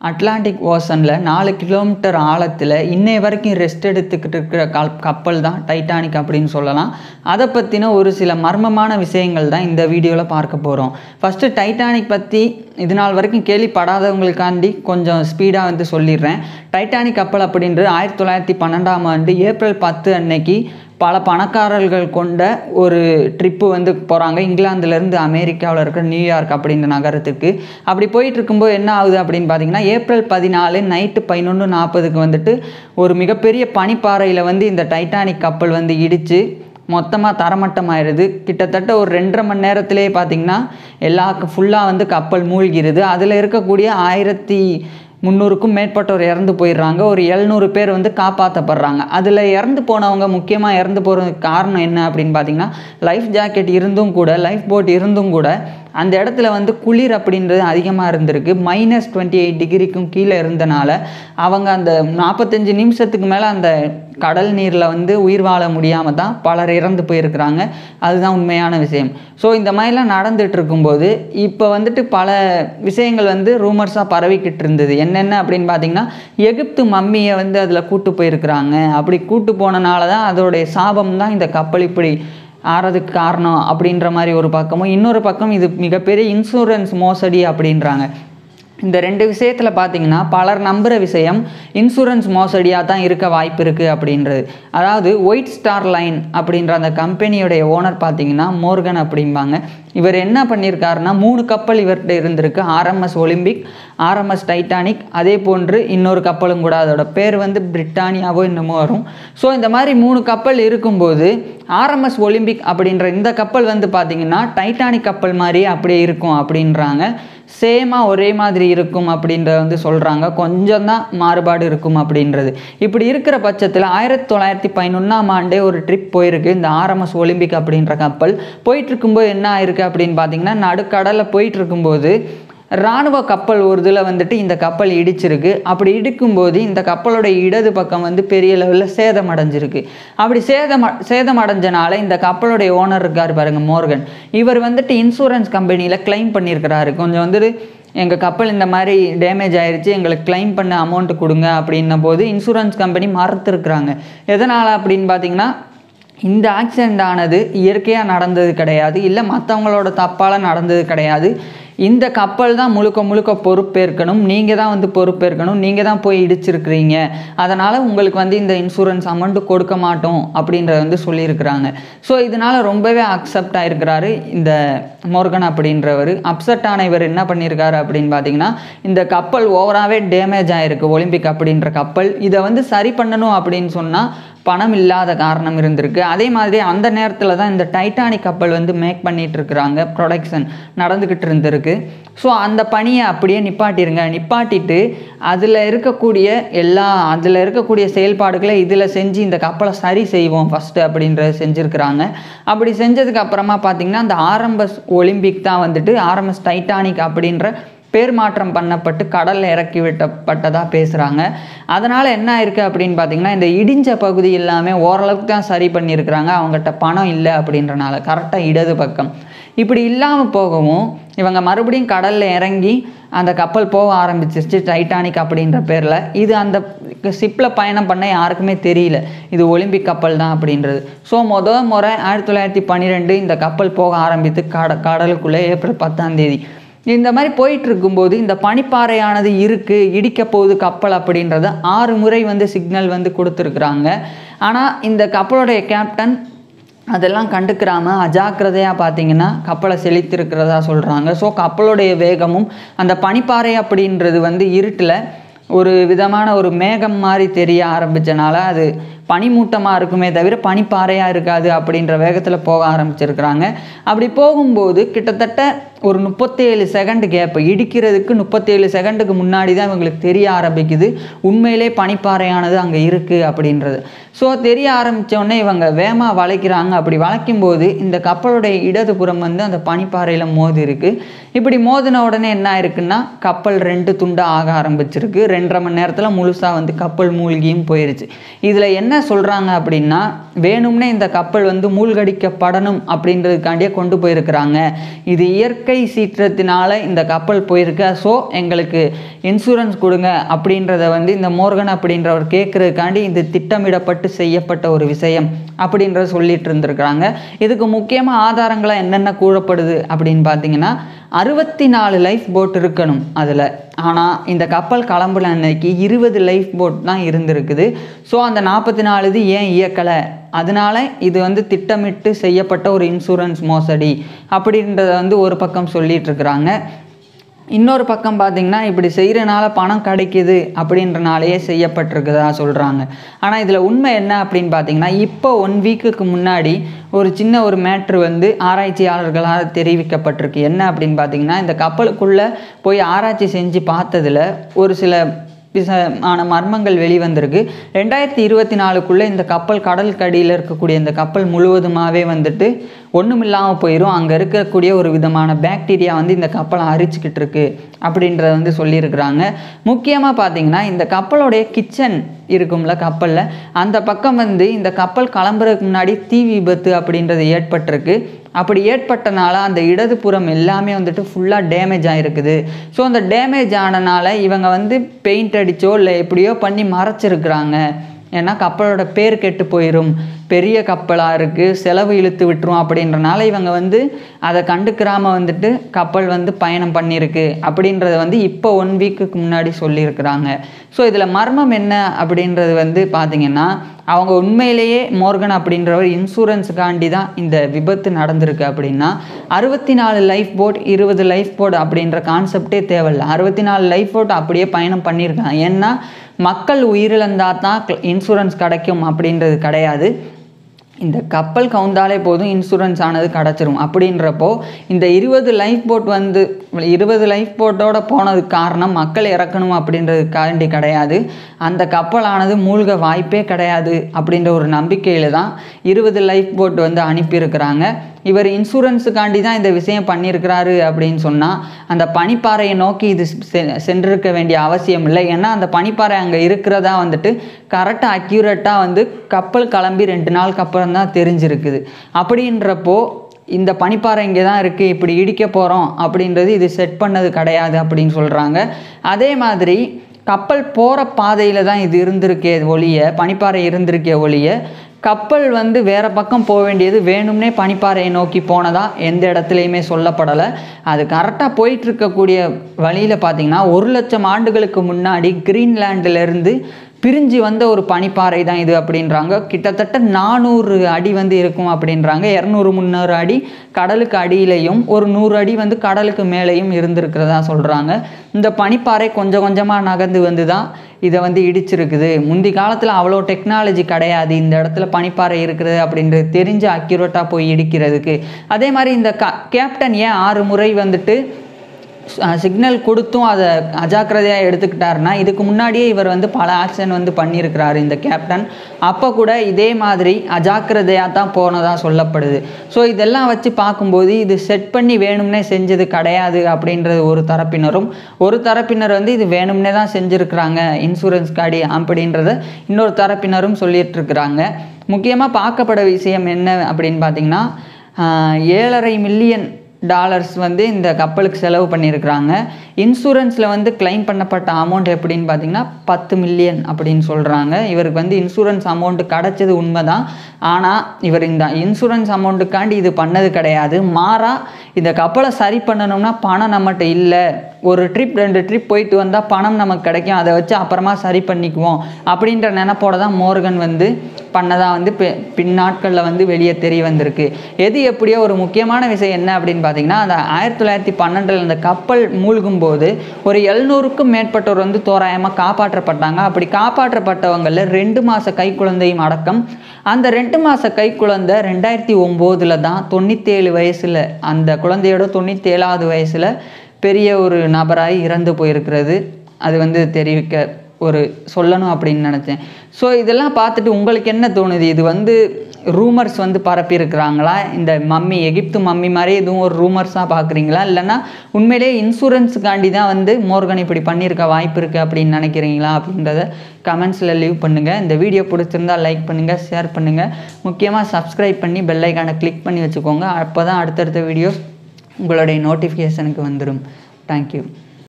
Atlantic ஓசனில் நாலு kilometre ஆழத்தில் இன்னைய வரைக்கும் ரெஸ்ட் எடுத்துக்கிட்டு இருக்கிற கல் கப்பல் தான் டைட்டானிக் அப்படின்னு சொல்லலாம் அதை பற்றின ஒரு சில மர்மமான விஷயங்கள் தான் இந்த வீடியோவில் பார்க்க போகிறோம் ஃபஸ்ட்டு டைட்டானிக் பற்றி இது நாள் வரைக்கும் கேள்விப்படாதவங்களுக்காண்டி கொஞ்சம் ஸ்பீடாக வந்து சொல்லிடுறேன் டைட்டானிக் கப்பல் அப்படின்றது ஆயிரத்தி தொள்ளாயிரத்தி பன்னெண்டாம் ஆண்டு ஏப்ரல் பத்து அன்னைக்கு பல பணக்காரர்கள் கொண்ட ஒரு ட்ரிப்பு வந்து போகிறாங்க இங்கிலாந்துலேருந்து அமெரிக்காவில் இருக்கிற நியூயார்க் அப்படின்ற நகரத்துக்கு அப்படி போயிட்டு இருக்கும்போது என்ன ஆகுது அப்படின்னு பார்த்தீங்கன்னா ஏப்ரல் பதினாலு நைட்டு பதினொன்று நாற்பதுக்கு வந்துட்டு ஒரு மிகப்பெரிய பனிப்பாறையில் வந்து இந்த டைட்டானிக் கப்பல் வந்து இடித்து மொத்தமாக தரமட்டமாயிருது கிட்டத்தட்ட ஒரு ரெண்டரை மணி நேரத்திலே பார்த்தீங்கன்னா எல்லா ஃபுல்லாக வந்து கப்பல் மூழ்கிருது அதில் இருக்கக்கூடிய ஆயிரத்தி முந்நூறுக்கும் மேற்பட்டோர் இறந்து போயிடுறாங்க ஒரு எழுநூறு பேர் வந்து காப்பாற்றப்படுறாங்க அதில் இறந்து போனவங்க முக்கியமாக இறந்து போகிறதுக்கு காரணம் என்ன அப்படின்னு பார்த்தீங்கன்னா லைஃப் ஜாக்கெட் இருந்தும் கூட லைஃப் போட் இருந்தும் கூட அந்த இடத்துல வந்து குளிர் அப்படின்றது அதிகமாக இருந்திருக்கு மைனஸ் டுவெண்ட்டி எயிட் டிகிரிக்கும் கீழே இருந்தனால அவங்க அந்த நாற்பத்தஞ்சு நிமிஷத்துக்கு மேலே அந்த கடல் நீரில் வந்து உயிர் வாழ முடியாமல் தான் பலர் இறந்து போயிருக்கிறாங்க அதுதான் உண்மையான விஷயம் ஸோ இந்த மாதிரிலாம் நடந்துட்டு இருக்கும்போது இப்போ வந்துட்டு பல விஷயங்கள் வந்து ரூமர்ஸாக பரவிக்கிட்டு இருந்தது என்னென்ன அப்படின்னு பார்த்தீங்கன்னா எகிப்து மம்மியை வந்து அதில் கூட்டு போயிருக்கிறாங்க அப்படி கூட்டு போனனால தான் அதோடைய சாபம் தான் இந்த கப்பல் இப்படி ஆறதுக்கு காரணம் அப்படின்ற மாதிரி ஒரு பக்கமும் இன்னொரு பக்கம் இது மிகப்பெரிய இன்சூரன்ஸ் மோசடி அப்படின்றாங்க இந்த ரெண்டு விஷயத்தில் பார்த்தீங்கன்னா பலர் நம்புகிற விஷயம் இன்சூரன்ஸ் மோசடியாக தான் இருக்க வாய்ப்பு இருக்குது அப்படின்றது அதாவது ஒயிட் ஸ்டார் லைன் அப்படின்ற அந்த கம்பெனியோடைய ஓனர் பார்த்தீங்கன்னா மோர்கன் அப்படிம்பாங்க இவர் என்ன பண்ணியிருக்காருன்னா மூணு கப்பல் இவர்கிட்ட இருந்திருக்கு ஆர்எம்எஸ் ஒலிம்பிக் ஆர்எம்எஸ் டைட்டானிக் அதே போன்று இன்னொரு கப்பலும் கூட அதோட பேர் வந்து பிரிட்டானியாவோ என்னமோ வரும் ஸோ இந்த மாதிரி மூணு கப்பல் இருக்கும்போது ஆர்எம்எஸ் ஒலிம்பிக் அப்படின்ற இந்த கப்பல் வந்து பார்த்திங்கன்னா டைட்டானிக் கப்பல் மாதிரியே அப்படியே இருக்கும் அப்படின்றாங்க சேமாக ஒரே மாதிரி இருக்கும் அப்படின்றத வந்து சொல்கிறாங்க கொஞ்சம் தான் மாறுபாடு இருக்கும் அப்படின்றது இப்படி இருக்கிற பட்சத்தில் ஆயிரத்தி தொள்ளாயிரத்தி பதினொன்றாம் ஆண்டே ஒரு ட்ரிப் போயிருக்கு இந்த ஆர்எம்எஸ் ஒலிம்பிக் அப்படின்ற கப்பல் போயிட்டு இருக்கும்போது என்ன ஆயிருக்கு அப்படின்னு பார்த்தீங்கன்னா நடுக்கடலில் போயிட்டு இருக்கும்போது இராணுவ கப்பல் ஒரு இதில் வந்துட்டு இந்த கப்பல் இடிச்சிருக்கு அப்படி இடிக்கும்போது இந்த கப்பலோட இடது பக்கம் வந்து பெரிய லெவலில் சேதம் அடைஞ்சிருக்கு அப்படி சேதம் சேதம் அடைஞ்சனால இந்த கப்பலுடைய ஓனர் இருக்கார் பாருங்க மோர்கன் இவர் வந்துட்டு இன்சூரன்ஸ் கம்பெனியில் கிளைம் பண்ணியிருக்கிறாரு கொஞ்சம் வந்துட்டு எங்கள் கப்பல் இந்த மாதிரி டேமேஜ் ஆயிடுச்சு எங்களுக்கு கிளைம் பண்ண அமௌண்ட்டு கொடுங்க அப்படின்ன போது இன்சூரன்ஸ் கம்பெனி மறுத்துருக்குறாங்க எதனால் அப்படின்னு பார்த்தீங்கன்னா இந்த ஆக்சிடெண்ட் ஆனது இயற்கையாக நடந்தது கிடையாது இல்லை மற்றவங்களோட தப்பால் நடந்தது கிடையாது இந்த கப்பல் தான் முழுக்க முழுக்க பொறுப்பேற்கணும் நீங்கள் தான் வந்து பொறுப்பேற்கணும் நீங்கள் தான் போய் இடிச்சிருக்கிறீங்க அதனால் உங்களுக்கு வந்து இந்த இன்சூரன்ஸ் அமௌண்ட்டு கொடுக்க மாட்டோம் அப்படின்றத வந்து சொல்லியிருக்கிறாங்க ஸோ இதனால் ரொம்பவே அக்செப்ட் ஆகிருக்கிறாரு இந்த மோர்கன் அப்படின்றவர் அப்செட் ஆன இவர் என்ன பண்ணியிருக்காரு அப்படின்னு பார்த்தீங்கன்னா இந்த கப்பல் ஓவராகவே டேமேஜ் ஆகிருக்கு ஒலிம்பிக் அப்படின்ற கப்பல் இதை வந்து சரி பண்ணணும் அப்படின்னு சொன்னால் பணம் இல்லாத காரணம் இருந்திருக்கு அதே மாதிரி அந்த நேரத்தில் தான் இந்த டைட்டானிக் கப்பல் வந்து மேக் பண்ணிட்டு இருக்கிறாங்க ப்ரொடக்ஷன் நடந்துக்கிட்டு இருந்திருக்கு ஸோ அந்த பணியை அப்படியே நிப்பாட்டிருங்க நிப்பாட்டிட்டு அதில் இருக்கக்கூடிய எல்லா அதில் இருக்கக்கூடிய செயல்பாடுகளை இதில் செஞ்சு இந்த கப்பலை சரி செய்வோம் ஃபஸ்ட்டு அப்படின்றத செஞ்சுருக்கிறாங்க அப்படி செஞ்சதுக்கு அப்புறமா பார்த்திங்கன்னா அந்த ஆரம்பஸ் ஒலிம்பிக் தான் வந்துட்டு ஆர்எம்எஸ் டைட்டானிக் அப்படின்ற பேர் மாற்றம் பண்ணப்பட்டு கடலில் இறக்கி விட்டப்பட்டதாக பேசுகிறாங்க அதனால் என்ன இருக்குது அப்படின்னு பார்த்தீங்கன்னா இந்த இடிஞ்ச பகுதி எல்லாமே ஓரளவுக்கு தான் சரி பண்ணியிருக்கிறாங்க அவங்ககிட்ட பணம் இல்லை அப்படின்றனால கரெக்டாக இடது பக்கம் இப்படி இல்லாமல் போகவும் இவங்க மறுபடியும் கடலில் இறங்கி அந்த கப்பல் போக ஆரம்பிச்சிருச்சு டைட்டானிக் அப்படின்ற பேரில் இது அந்த ஷிப்பில் பயணம் பண்ண யாருக்குமே தெரியல இது ஒலிம்பிக் கப்பல் தான் அப்படின்றது ஸோ மொதல் முறை ஆயிரத்தி தொள்ளாயிரத்தி பன்னிரெண்டு இந்த கப்பல் போக ஆரம்பித்து கட கடலுக்குள்ளே ஏப்ரல் பத்தாம் தேதி இந்த மாதிரி போயிட்டு இருக்கும்போது இந்த பனிப்பாறையானது இருக்குது இடிக்க போகுது கப்பல் அப்படின்றத ஆறு முறை வந்து சிக்னல் வந்து கொடுத்துருக்குறாங்க ஆனால் இந்த கப்பலுடைய கேப்டன் அதெல்லாம் கண்டுக்கிறாமல் அஜாக்கிரதையாக பார்த்தீங்கன்னா கப்பலை செழித்திருக்கிறதா சொல்கிறாங்க ஸோ கப்பலுடைய வேகமும் அந்த பனிப்பாறை அப்படின்றது வந்து இருட்டில் ஒரு விதமான ஒரு மேகம் மாதிரி தெரிய ஆரம்பித்தனால அது பனிமூட்டமாக இருக்குமே தவிர பனிப்பாறையாக இருக்காது அப்படின்ற வேகத்தில் போக ஆரம்பிச்சிருக்கிறாங்க அப்படி போகும்போது கிட்டத்தட்ட ஒரு முப்பத்தேழு செகண்ட் கேப் இடிக்கிறதுக்கு முப்பத்தேழு செகண்டுக்கு முன்னாடி தான் இவங்களுக்கு தெரிய ஆரம்பிக்குது உண்மையிலே பனிப்பாறையானது அங்கே இருக்குது அப்படின்றது ஸோ தெரிய ஆரம்பித்தோடனே இவங்க வேகமாக வளைக்கிறாங்க அப்படி வளைக்கும் போது இந்த கப்பலுடைய இடதுபுறம் வந்து அந்த பனிப்பாறையில் மோதி இருக்கு இப்படி மோதின உடனே என்ன ஆயிருக்குன்னா கப்பல் ரெண்டு துண்டாக ஆக ஆரம்பிச்சிருக்கு ரெண்டரை மணி நேரத்தில் முழுசாக வந்து கப்பல் மூழ்கியும் போயிருச்சு இதில் என்ன என்ன சொல்கிறாங்க அப்படின்னா வேணும்னே இந்த கப்பல் வந்து மூழ்கடிக்கப்படணும் அப்படின்றதுக்காண்டியே கொண்டு போயிருக்கிறாங்க இது இயற்கை சீற்றத்தினால இந்த கப்பல் போயிருக்க ஸோ எங்களுக்கு இன்சூரன்ஸ் கொடுங்க அப்படின்றத வந்து இந்த மோர்கன் அப்படின்றவர் கேட்குறதுக்காண்டி இது திட்டமிடப்பட்டு செய்யப்பட்ட ஒரு விஷயம் அப்படின்றத சொல்லிட்டு இருந்திருக்கிறாங்க இதுக்கு முக்கியமாக ஆதாரங்களாக என்னென்ன கூறப்படுது அப்படின்னு பார்த்தீங்கன்னா அறுபத்தி நாலு லைஃப் போட் இருக்கணும் அதில் ஆனால் இந்த கப்பல் கிளம்புன அன்னைக்கு இருபது லைஃப் போட் தான் இருந்திருக்குது ஸோ அந்த நாற்பத்தி நாலு இது ஏன் இயக்கலை அதனால இது வந்து திட்டமிட்டு செய்யப்பட்ட ஒரு இன்சூரன்ஸ் மோசடி அப்படின்றத வந்து ஒரு பக்கம் சொல்லிட்டு இருக்கிறாங்க இன்னொரு பக்கம் பார்த்தீங்கன்னா இப்படி செய்கிறனால பணம் கிடைக்குது அப்படின்றனாலேயே செய்யப்பட்டிருக்குதா சொல்கிறாங்க ஆனால் இதில் உண்மை என்ன அப்படின்னு பார்த்தீங்கன்னா இப்போ ஒன் வீக்குக்கு முன்னாடி ஒரு சின்ன ஒரு மேட்ரு வந்து ஆராய்ச்சியாளர்களால் தெரிவிக்கப்பட்டிருக்கு என்ன அப்படின்னு பார்த்தீங்கன்னா இந்த கப்பலுக்குள்ளே போய் ஆராய்ச்சி செஞ்சு பார்த்ததுல ஒரு சில விசமான மர்மங்கள் வெளிவந்திருக்கு ரெண்டாயிரத்தி இருபத்தி நாலுக்குள்ளே இந்த கப்பல் கடலுக்கு அடியில் இருக்கக்கூடிய இந்த கப்பல் முழுவதுமாகவே வந்துட்டு ஒன்றும் இல்லாமல் போயிடும் அங்கே இருக்கக்கூடிய ஒரு விதமான பாக்டீரியா வந்து இந்த கப்பலை அரிச்சுக்கிட்டு இருக்கு அப்படின்றத வந்து சொல்லியிருக்கிறாங்க முக்கியமாக பார்த்தீங்கன்னா இந்த கப்பலுடைய கிச்சன் இருக்கும்ல கப்பலில் அந்த பக்கம் வந்து இந்த கப்பல் கிளம்புறதுக்கு முன்னாடி தீ விபத்து அப்படின்றது ஏற்பட்டிருக்கு அப்படி ஏற்பட்டனால அந்த இடதுபுறம் எல்லாமே வந்துட்டு ஃபுல்லாக டேமேஜ் ஆகிருக்குது ஸோ அந்த டேமேஜ் ஆனனால இவங்க வந்து பெயிண்ட் அடிச்சோ இல்லை எப்படியோ பண்ணி மறைச்சிருக்கிறாங்க ஏன்னா கப்பலோட பேர் கெட்டு போயிடும் பெரிய கப்பலாக இருக்குது செலவு இழுத்து விட்டுரும் அப்படின்றனால இவங்க வந்து அதை கண்டுக்கிறாம வந்துட்டு கப்பல் வந்து பயணம் பண்ணியிருக்கு அப்படின்றத வந்து இப்போ ஒன் வீக்குக்கு முன்னாடி சொல்லியிருக்கிறாங்க ஸோ இதில் மர்மம் என்ன அப்படின்றது வந்து பார்த்தீங்கன்னா அவங்க உண்மையிலேயே மோர்கன் அப்படின்றவர் இன்சூரன்ஸுக்காண்டி தான் இந்த விபத்து நடந்திருக்கு அப்படின்னா அறுபத்தி நாலு லைஃப் போட் இருபது லைஃப் போட் அப்படின்ற கான்செப்டே தேவையில்ல அறுபத்தி நாலு லைஃப் போட் அப்படியே பயணம் பண்ணியிருக்காங்க ஏன்னா மக்கள் உயிரிழந்தா தான் இன்சூரன்ஸ் கிடைக்கும் அப்படின்றது கிடையாது இந்த கப்பல் கவுந்தாலே போதும் இன்சூரன்ஸ் ஆனது கிடச்சிரும் அப்படின்றப்போ இந்த இருபது லைஃப் போட் வந்து இருபது லைஃப் போட்டோட போனதுக்கு காரணம் மக்கள் இறக்கணும் அப்படின்றதுக்காண்டி கிடையாது அந்த கப்பலானது மூழ்க வாய்ப்பே கிடையாது அப்படின்ற ஒரு நம்பிக்கையில் தான் இருபது லைஃப் போட் வந்து அனுப்பியிருக்கிறாங்க இவர் இன்சூரன்ஸுக்காண்டி தான் இந்த விஷயம் பண்ணியிருக்கிறாரு அப்படின்னு சொன்னால் அந்த பனிப்பாறையை நோக்கி இது செ- சென்றிருக்க வேண்டிய அவசியம் இல்லை ஏன்னா அந்த பனிப்பாறை அங்கே இருக்கிறதா வந்துட்டு கரெக்டாக அக்யூரேட்டாக வந்து கப்பல் கிளம்பி ரெண்டு நாளுக்கு அப்புறம் தான் தெரிஞ்சிருக்குது அப்படின்றப்போ இந்த பனிப்பாறை இங்கே தான் இருக்குது இப்படி இடிக்க போகிறோம் அப்படின்றது இது செட் பண்ணது கிடையாது அப்படின்னு சொல்கிறாங்க அதே மாதிரி கப்பல் போகிற பாதையில் தான் இது இருந்திருக்கே ஒழிய பனிப்பாறை இருந்திருக்கே ஒழிய கப்பல் வந்து வேற பக்கம் போக வேண்டியது வேணும்னே பனிப்பாறையை நோக்கி போனதா எந்த இடத்துலையுமே சொல்லப்படலை அது கரெக்டாக போயிட்டு இருக்கக்கூடிய வழியில் பார்த்தீங்கன்னா ஒரு லட்சம் ஆண்டுகளுக்கு முன்னாடி கிரீன்லாண்டிலிருந்து பிரிஞ்சு வந்த ஒரு பனிப்பாறை தான் இது அப்படின்றாங்க கிட்டத்தட்ட நானூறு அடி வந்து இருக்கும் அப்படின்றாங்க இரநூறு முந்நூறு அடி கடலுக்கு அடியிலையும் ஒரு நூறு அடி வந்து கடலுக்கு மேலேயும் இருந்திருக்கிறதா சொல்கிறாங்க இந்த பனிப்பாறை கொஞ்சம் கொஞ்சமாக நகர்ந்து வந்து தான் இதை வந்து இடிச்சிருக்குது முந்தி காலத்தில் அவ்வளோ டெக்னாலஜி கிடையாது இந்த இடத்துல பனிப்பாறை இருக்கிறது அப்படின்றது தெரிஞ்சு அக்யூரேட்டாக போய் இடிக்கிறதுக்கு அதே மாதிரி இந்த க கேப்டன் ஏன் ஆறு முறை வந்துட்டு சிக்னல் கொடுத்தும் அதை அஜாக்கிரதையாக எடுத்துக்கிட்டாருன்னா இதுக்கு முன்னாடியே இவர் வந்து பல ஆக்ஷன் வந்து பண்ணியிருக்கிறாரு இந்த கேப்டன் அப்போ கூட இதே மாதிரி அஜாக்கிரதையாக தான் போனதாக சொல்லப்படுது ஸோ இதெல்லாம் வச்சு பார்க்கும்போது இது செட் பண்ணி வேணும்னே செஞ்சது கிடையாது அப்படின்றது ஒரு தரப்பினரும் ஒரு தரப்பினர் வந்து இது வேணும்னே தான் செஞ்சுருக்கிறாங்க இன்சூரன்ஸ் காடி அப்படின்றத இன்னொரு தரப்பினரும் சொல்லிட்டு இருக்கிறாங்க முக்கியமாக பார்க்கப்பட விஷயம் என்ன அப்படின்னு பார்த்தீங்கன்னா ஆஹ், ஏழரை மில்லியன் டாலர்ஸ் வந்து இந்த கப்பலுக்கு செலவு பண்ணியிருக்கிறாங்க இன்சூரன்ஸில் வந்து கிளைம் பண்ணப்பட்ட அமௌண்ட் எப்படின்னு பார்த்தீங்கன்னா பத்து மில்லியன் அப்படின்னு சொல்கிறாங்க இவருக்கு வந்து இன்சூரன்ஸ் அமௌண்ட் கிடச்சது உண்மைதான் ஆனால் இவர் இந்த இன்சூரன்ஸ் அமௌண்ட்டுக்காண்டி இது பண்ணது கிடையாது மாறா இந்த கப்பலை சரி பண்ணணும்னா பணம் நம்மகிட்ட இல்லை ஒரு ட்ரிப் ரெண்டு ட்ரிப் போயிட்டு வந்தால் பணம் நமக்கு கிடைக்கும் அதை வச்சு அப்புறமா சரி பண்ணிக்குவோம் அப்படின்ற நினப்போட தான் மோர்கன் வந்து பண்ணதா வந்து பி- பின்னாட்களில் வந்து வெளியே தெரிய வந்திருக்கு எது எப்படியோ ஒரு முக்கியமான விஷயம் என்ன அப்படின்னு பார்த்தீங்கன்னா அந்த ஆயிரத்தி தொள்ளாயிரத்தி பன்னெண்டில் அந்த கப்பல் மூழ்கும் போது ஒரு எழுநூறுக்கும் மேற்பட்டோர் வந்து தோராயமாக காப்பாற்றப்பட்டாங்க அப்படி காப்பாற்றப்பட்டவங்களில் ரெண்டு மாத கை குழந்தையும் அடக்கம் அந்த ரெண்டு மாத கை குழந்தை ரெண்டாயிரத்தி ஒம்போதில் தான் தொண்ணூற்றேழு வயசில் அந்த குழந்தையோட தொண்ணூற்றேழாவது வயசில் பெரிய ஒரு நபராய் இறந்து போயிருக்கிறது அது வந்து தெரிவிக்க ஒரு சொல்லணும் அப்படின்னு நினச்சேன் ஸோ இதெல்லாம் பார்த்துட்டு உங்களுக்கு என்ன தோணுது இது வந்து ரூமர்ஸ் வந்து பரப்பியிருக்கிறாங்களா இந்த மம்மி எகிப்து மம்மி மாதிரி எதுவும் ஒரு ரூமர்ஸாக பார்க்குறீங்களா இல்லைன்னா உண்மையிலேயே இன்சூரன்ஸுக்காண்டி தான் வந்து மோர்கன் இப்படி பண்ணியிருக்க வாய்ப்பு இருக்குது அப்படின்னு நினைக்கிறீங்களா அப்படின்றத கமெண்ட்ஸில் லீவ் பண்ணுங்கள் இந்த வீடியோ பிடிச்சிருந்தா லைக் பண்ணுங்கள் ஷேர் பண்ணுங்கள் முக்கியமாக சப்ஸ்கிரைப் பண்ணி பெல் ஐக்கானை கிளிக் பண்ணி வச்சுக்கோங்க அப்போ தான் அடுத்தடுத்த வீடியோஸ் உங்களுடைய நோட்டிஃபிகேஷனுக்கு வந்துடும் தேங்க்யூ